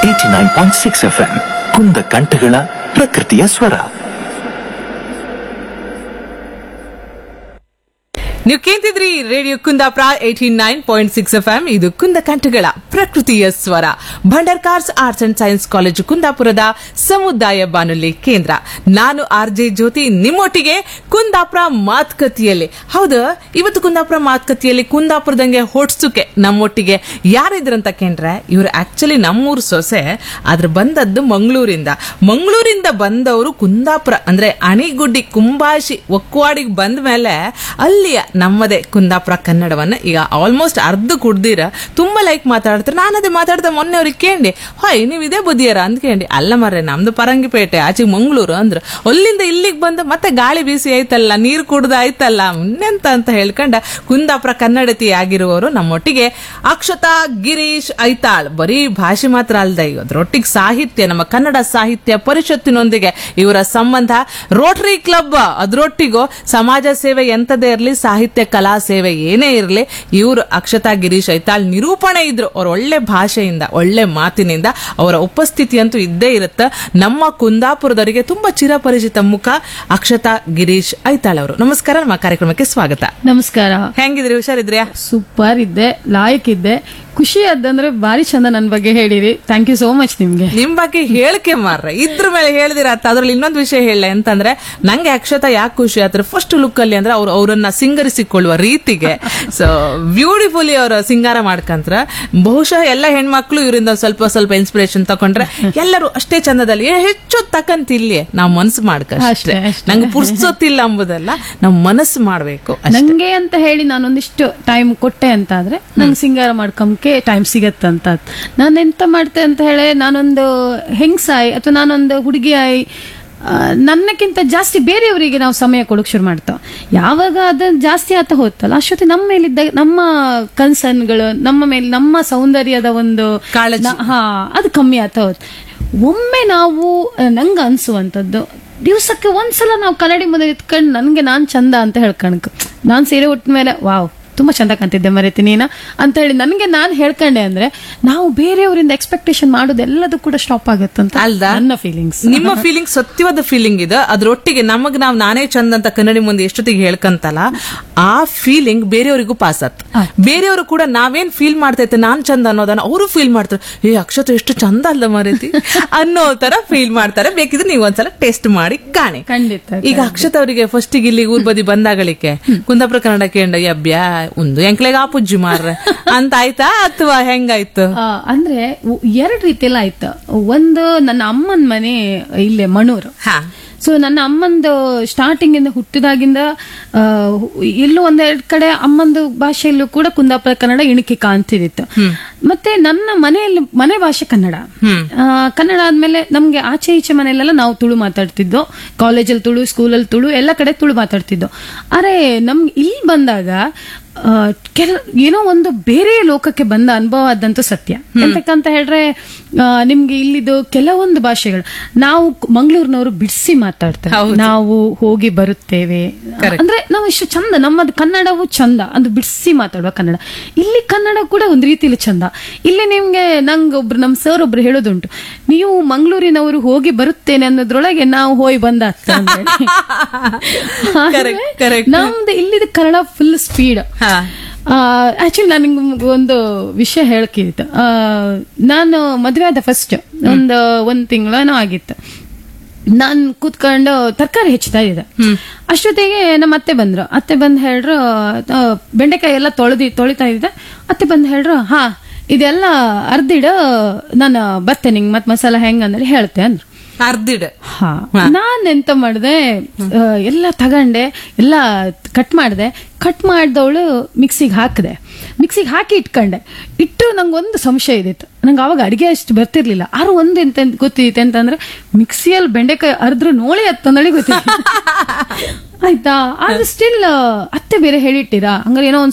Eighty nine point six F M ಕುಂದ ಕಂಠಗಳ ಪ್ರಕೃತಿಯ ಸ್ವರ ನೀವು ಕೇಳ್ತಿದ್ರಿ radio Kundapura eighty nine point six F M ಇದು ಕುಂದ ಕಂಠಗಳ ಪ್ರಕೃತಿಯ ಸ್ವರ Bhandarkars arts and science college ಕುಂದಾಪುರದ ಸಮುದಾಯ ಬಾನುಲಿ ಕೇಂದ್ರ ನಾನು ಆರ್ ಜೆ ಜ್ಯೋತಿ ನಿಮ್ಮೊಟ್ಟಿಗೆ ಕುಂದಾಪುರ ಮಾತುಕತೆಯಲ್ಲಿ ಹೌದು ಇವತ್ತು ಕುಂದಾಪುರ ಮಾತುಕತೆಯಲ್ಲಿ ಕುಂದಾಪುರದಂಗೆ ಹೊಡ್ಸುಕೆ ನಮ್ಮೊಟ್ಟಿಗೆ ಯಾರಿದ್ರಂತ ಕೇಂದ್ರೆ ಇವ್ರು ಆಕ್ಚುಲಿ ನಮ್ಮೂರು ಸೊಸೆ ಆದ್ರೆ ಬಂದದ್ದು ಮಂಗಳೂರಿಂದ ಮಂಗಳೂರಿಂದ ಬಂದವರು ಕುಂದಾಪುರ ಅಂದ್ರೆ ಅಣಿಗುಡ್ಡಿ ಕುಂಬಾಶಿ ಒಕ್ಕವಾಡಿಗೆ ಬಂದ ಮೇಲೆ ಅಲ್ಲಿಯ ನಮ್ಮದೇ ಕುಂದಾಪುರ ಕನ್ನಡವನ್ನ ಈಗ ಆಲ್ಮೋಸ್ಟ್ ಅರ್ಧ ಕುಡ್ದಿರ ತುಂಬಾ ಲೈಕ್ ಮಾತಾಡ್ತಾರೆ ನಾನು ಅದೇ ಮಾತಾಡ್ದೆ ಮೊನ್ನೆ ಅವ್ರಿಗೆ ಕೇಳಿ ಹೊಯ್ ನೀವು ಇದೇ ಬುದ್ಧಿಯರ ಅಂದ್ಕೇಳಿ ಅಲ್ಲ ಮರ್ರೆ ನಮ್ದು ಪರಂಗಿಪೇಟೆ ಆಚೆ ಮಂಗಳೂರು ಅಂದ್ರು ಅಲ್ಲಿಂದ ಇಲ್ಲಿಗೆ ಬಂದು ಮತ್ತೆ ಗಾಳಿ ಬೀಸಿ ಆಯ್ತಲ್ಲ ನೀರು ಕುಡ್ದು ಆಯ್ತಲ್ಲ ಇನ್ನೆಂತ ಅಂತ ಹೇಳ್ಕೊಂಡ ಕುಂದಾಪುರ ಕನ್ನಡತಿ ಆಗಿರುವವರು ನಮ್ಮೊಟ್ಟಿಗೆ ಅಕ್ಷತಾ ಗಿರೀಶ್ ಐತಾಳ್ ಬರೀ ಭಾಷೆ ಮಾತ್ರ ಅಲ್ದ ಅದ್ರೊಟ್ಟಿಗೆ ಸಾಹಿತ್ಯ ನಮ್ಮ ಕನ್ನಡ ಸಾಹಿತ್ಯ ಪರಿಷತ್ತಿನೊಂದಿಗೆ ಇವರ ಸಂಬಂಧ ರೋಟರಿ ಕ್ಲಬ್ ಅದ್ರೊಟ್ಟಿಗೂ ಸಮಾಜ ಸೇವೆ ಎಂತದೇ ಇರಲಿ ಸಾಹಿತ್ಯ ಕಲಾ ಸೇವೆ ಏನೇ ಇರಲಿ ಇವರು ಅಕ್ಷತಾ ಗಿರೀಶ್ ಐತಾಳ್ ನಿರೂಪಣೆ ಇದ್ರು ಅವ್ರ ಒಳ್ಳೆ ಭಾಷೆಯಿಂದ ಒಳ್ಳೆ ಮಾತಿನಿಂದ ಅವರ ಉಪಸ್ಥಿತಿ ಅಂತೂ ಇದ್ದೇ ಇರುತ್ತೆ ನಮ್ಮ ಕುಂದಾಪುರದವರಿಗೆ ತುಂಬಾ ಚಿರಪರಿಚಿತ ಮುಖ ಅಕ್ಷತಾ ಗಿರೀಶ್ ಐತಾಳ್ ಅವರು ನಮಸ್ಕಾರ ನಮ್ಮ ಕಾರ್ಯಕ್ರಮಕ್ಕೆ ಸ್ವಾಗತ ನಮಸ್ಕಾರ ಹೆಂಗಿದ್ರಿ ಹುಷಾರಿದ್ರ್ಯಾ ಸೂಪರ್ ಇದ್ದೆ ಲಾಯಕ್ ಇದ್ದೆ ಖುಷಿ ಆದಂದ್ರೆ ಬಾರಿ ಚಂದ ನನ್ ಬಗ್ಗೆ ಹೇಳಿರಿ ಥ್ಯಾಂಕ್ ಯು ಸೋ ಮಚ್ ನಿಮ್ಗೆ ನಿಮ್ ಬಗ್ಗೆ ಹೇಳಿಕೆ ಮಾರ್ರೆ ಇದ್ರ ಮೇಲೆ ಹೇಳಿದಿರ ಅದ್ರಲ್ಲಿ ಇನ್ನೊಂದು ವಿಷಯ ಹೇಳ ಅಂತಂದ್ರೆ ನಂಗೆ ಅಕ್ಷತಾ ಯಾಕೆ ಖುಷಿ ಆದ್ರೆ ಫಸ್ಟ್ ಲುಕ್ ಅಲ್ಲಿ ಅಂದ್ರೆ ಅವ್ರು ಅವರನ್ನ ಸಿಂಗರಿಸಿಕೊಳ್ಳುವ ರೀತಿಗೆ ಸೊ ಬ್ಯೂಟಿಫುಲಿ ಅವ್ರ ಸಿಂಗಾರ ಮಾಡ್ಕಂತ್ರ ಬಹುಶಃ ಎಲ್ಲ ಹೆಣ್ಮಕ್ಳು ಇವರಿಂದ ಸ್ವಲ್ಪ ಸ್ವಲ್ಪ ಇನ್ಸ್ಪಿರೇಷನ್ ತಕೊಂಡ್ರೆ ಎಲ್ಲರೂ ಅಷ್ಟೇ ಚಂದದಲ್ಲಿ ಏ, ಹೆಚ್ಚು ತಕಂತ ಇಲ್ಲಿ ನಾವು ಮನಸ್ಸು ಮಾಡ್ಕ ಅಷ್ಟೇ ಅಷ್ಟೇ, ಅಷ್ಟೇ. ನಂಗೆ ಪುರ್ಸೊತ್ತಿಲ್ಲ ಅಂಬುದಲ್ಲ ನಾವು ಮನಸ್ಸು ಮಾಡ್ಬೇಕು ಅಷ್ಟೇ. ನಂಗೆ ಅಂತ ಹೇಳಿ ನಾನೊಂದಿಷ್ಟು ಟೈಮ್ ಕೊಟ್ಟೆ ಅಂತ ಆದ್ರೆ ನಂಗೆ ಸಿಂಗಾರ ಮಾಡ್ಕೊಂಬಕ್ಕೆ ಟೈಮ್ ಸಿಗತ್ತಂತ ನಾನು ಎಂತ ಮಾಡ್ತೆ ಅಂತ ಹೇಳಿ ನಾನೊಂದು ಹೆಂಗ್ಸಾಯಿ ಅಥವಾ ನಾನೊಂದು ಹುಡುಗಿಯಾಯಿ ಆ, ನನ್ನಕ್ಕಿಂತ ಜಾಸ್ತಿ ಬೇರೆಯವರಿಗೆ ನಾವು ಸಮಯ ಕೊಡೋಕೆ ಶುರು ಮಾಡ್ತಾವ ಯಾವಾಗ ಅದನ್ನ ಜಾಸ್ತಿ ಆತ ಹೋತಲ್ಲ ಅಷ್ಟೊತ್ತಿ ನಮ್ಮ ಮೇಲಿದ್ದ ನಮ್ಮ ಕನ್ಸರ್ನ್ಗಳು ನಮ್ಮ ಮೇಲೆ ನಮ್ಮ ಸೌಂದರ್ಯದ ಒಂದು ಕಾಳಜಿ. ನ- ಹಾ ಅದು ಕಮ್ಮಿ ಆತ ಹೋತ್ ಒಮ್ಮೆ ನಾವು ನಂಗೆ ಅನ್ಸುವಂಥದ್ದು ದಿವಸಕ್ಕೆ ಒಂದ್ಸಲ ನಾವು ಕನ್ನಡಿ ಮುಂದೆ ನಿಂತ್ಕೊಂಡು ನನಗೆ ನಾನು ಚಂದ ಅಂತ ಹೇಳ್ಕಣಕ್ ನಾನು ಸೀರೆ ಉಟ್ಟ ಮೇಲೆ ವಾವ್ ತುಂಬಾ ಚಂದ ಕಾಣ್ತಿದ್ದೆ ಮರೆತಿ ನೀನ ಅಂತ ಹೇಳಿ ನನಗೆ ನಾನು ಹೇಳ್ಕೊಂಡೆ ಅಂದ್ರೆ ನಾವು ಬೇರೆಯವರಿಂದ ಎಕ್ಸ್ಪೆಕ್ಟೇಷನ್ ಮಾಡೋದೆಲ್ಲದೂ ಕೂಡ ಸ್ಟಾಪ್ ಆಗುತ್ತಂತ ಅಲ್ದಾ? ನನ್ನ ಫೀಲಿಂಗ್ಸ್ ನಿಮ್ಮ ಫೀಲಿಂಗ್ ಸತ್ಯವಾದ ಫೀಲಿಂಗ್ ಇದೆ ಅದ್ರೊಟ್ಟಿಗೆ ನಮಗ್ ನಾವ್ ನಾನೇ ಚಂದ ಅಂತ ಕನ್ನಡಿ ಮುಂದೆ ಎಷ್ಟೊತ್ತಿಗೆ ಹೇಳ್ಕಂತಲ್ಲ ಆ ಫೀಲಿಂಗ್ ಬೇರೆಯವರಿಗೂ ಪಾಸ್ ಆತ್ ಬೇರೆಯವರು ಕೂಡ ನಾವೇನ್ ಫೀಲ್ ಮಾಡ್ತೈತೆ ನಾನ್ ಚಂದ ಅನ್ನೋದನ್ನ ಅವರು ಫೀಲ್ ಮಾಡ್ತಾರೆ ಏ ಅಕ್ಷತ ಎಷ್ಟು ಚಂದ ಅಲ್ಲ ಮರೀತಿ ಅನ್ನೋ ತರ ಫೀಲ್ ಮಾಡ್ತಾರೆ ಬೇಕಿದ್ರೆ ನೀವು ಒಂದ್ಸಲ ಟೆಸ್ಟ್ ಮಾಡಿ ಕಾಣಿ ಖಂಡಿತ ಈಗ ಅಕ್ಷತ ಅವರಿಗೆ ಫಸ್ಟ್ ಇಲ್ಲಿ ಊರ್ ಬದಿ ಬಂದಾಗಳಿಕೆ ಕುಂದಾಪುರ ಕನ್ನಡ ಕೇಂದ್ರ ಯಬ್ಯಾ ಒಂದು ಎಂಕ್ಲೆಗ ಆಪುಜ್ಜಿ ಮಾರ್ರೆ ಅಂತ ಆಯ್ತಾ ಅಥವಾ ಹೆಂಗಾಯ್ತು ಆ, ಅಂದ್ರೆ ಉ- ಎರಡ್ ರೀತಿಯಲ್ಲ ಆಯ್ತು ಒಂದು ನನ್ನ ಅಮ್ಮನ ಮನೆ ಇಲ್ಲೇ ಮಣೂರು ಹಾ ಸೊ ನನ್ನ ಅಮ್ಮಂದು ಸ್ಟಾರ್ಟಿಂಗ್ ಇಂದ ಹುಟ್ಟಿದಾಗಿಂದ ಆ, ಎಲ್ಲೂ ಒಂದೆರಡು ಕಡೆ ಅಮ್ಮಂದು ಭಾಷೆಯಲ್ಲೂ ಕೂಡ ಕುಂದಾಪುರ ಕನ್ನಡ ಇಣಿಕೆ ಕಾಣ್ತಿದಿತ್ತು ಮತ್ತೆ ನನ್ನ ಮನೆಯಲ್ಲಿ ಮನೆ ಭಾಷೆ ಕನ್ನಡ ಆ, ಕನ್ನಡ ಆದ್ಮೇಲೆ ನಮ್ಗೆ ಆಚೆ ಈಚೆ ಮನೆಯಲ್ಲೆಲ್ಲ ನಾವು ತುಳು ಮಾತಾಡ್ತಿದ್ದೋ ಕಾಲೇಜಲ್ಲಿ ತುಳು ಸ್ಕೂಲಲ್ಲಿ ತುಳು ಎಲ್ಲ ಕಡೆ ತುಳು ಮಾತಾಡ್ತಿದ್ದೋ ಅರೆ ನಮ್ಗೆ ಇಲ್ಲಿ ಬಂದಾಗ ಆ, ಕೆಲ ಏನೋ ಒಂದು ಬೇರೆ ಲೋಕಕ್ಕೆ ಬಂದ ಅನುಭವ ಆದಂತೂ ಸತ್ಯ ಎಂತಕ್ಕಂತ ಹೇಳ್ರೆ ಆ, ನಿಮ್ಗೆ ಇಲ್ಲಿದು ಕೆಲವೊಂದು ಭಾಷೆಗಳು ನಾವು ಮಂಗಳೂರಿನವರು ಬಿಡಿಸಿ ಮಾತಾಡ್ತಾರೆ ನಾವು ಹೋಗಿ ಬರುತ್ತೇವೆ ಅಂದ್ರೆ ನಾವು ಇಷ್ಟು ಚಂದ ನಮ್ಮದು ಕನ್ನಡವು ಚಂದ ಅದು ಬಿಡಿಸಿ ಮಾತಾಡುವ ಕನ್ನಡ ಇಲ್ಲಿ ಕನ್ನಡ ಕೂಡ ಒಂದು ರೀತಿಯಲ್ಲಿ ಚಂದ ಇಲ್ಲಿ ನಿಮ್ಗೆ ನಂಗೆ ಒಬ್ರು ನಮ್ ಸರ್ ಒಬ್ರು ಹೇಳೋದುಂಟು ನೀವು ಮಂಗಳೂರಿನವರು ಹೋಗಿ ಬರುತ್ತೇನೆ ಅನ್ನೋದ್ರೊಳಗೆ ನಾವು ಹೋಗಿ ಬಂದ Correct, correct. ನಮ್ದು ಇಲ್ಲಿದ ಕನ್ನಡ ಫುಲ್ ಸ್ಪೀಡ್ ಹಾ ಆಕ್ಚುಲಿ ನನಗೆ ಒಂದು ವಿಷಯ ಹೇಳಕ್ಕಿತ್ತು ಆ, ನಾನು ಮದುವೆ ಆದ ಫಸ್ಟ್ ಒಂದು ಒಂದ್ ತಿಂಗಳೇನೋ ಆಗಿತ್ತು ನಾನು ಕೂತ್ಕೊಂಡು ತರಕಾರಿ ಹೆಚ್ಚುತ್ತಾ ಇದ್ದೆ ಅಷ್ಟೊತ್ತಿಗೆ ನಮ್ಮ ಅತ್ತೆ ಬಂದ್ರು ಅತ್ತೆ ಬಂದು ಹೇಳ್ರು ಆ, ಬೆಂಡೆಕಾಯಿ ಎಲ್ಲ ತೊಳೆದಿ ತೊಳಿತಾ ಇದ್ದೆ ಅತ್ತೆ ಬಂದು ಹೇಳ್ರು ಹಾ ಇದೆಲ್ಲ ಅರ್ದಿಡು ನಾನು ಬರ್ತೇನೆ ನಿಂಗೆ ಮತ್ತೆ ಮಸಾಲ ಹೆಂಗ್ ಅಂದ್ರೆ ಹೇಳ್ತೆ ಅಂದ್ರು ಅರ್ದಿಡ್ ಹಾ ನಾನ್ ಎಂತ ಮಾಡಿದೆ ಎಲ್ಲ ತಗಂಡೆ ಎಲ್ಲ ಕಟ್ ಮಾಡಿದೆ ಕಟ್ ಮಾಡಿದವಳು ಮಿಕ್ಸಿಗೆ ಹಾಕಿದೆ ಮಿಕ್ಸಿಗೆ ಹಾಕಿ ಇಟ್ಕೊಂಡೆ ಇಟ್ಟು ನಂಗೆ ಒಂದು ಸಂಶಯ ಇದಿತ್ತು ನಂಗೆ ಅವಾಗ ಅಡಿಗೆ ಅಷ್ಟು ಬರ್ತಿರ್ಲಿಲ್ಲ ಆರು ಒಂದು ಎಂತ ಗೊತ್ತಿತ್ತು ಅಂತಂದ್ರೆ ಮಿಕ್ಸಿಯಲ್ಲಿ ಬೆಂಡೆಕಾಯಿ ಅರ್ದ್ರು ನೋಳಿ ಹತ್ತಂದಳಿ ಗೊತ್ತಿತ್ತು ಆಯ್ತಾ ಆದ್ರೆ ಸ್ಟಿಲ್ ಅತ್ತೆ ಬೇರೆ ಹೇಳಿಟ್ಟಿರಾ ಹಂಗಾರೆ ಏನೋ ಒಂದ್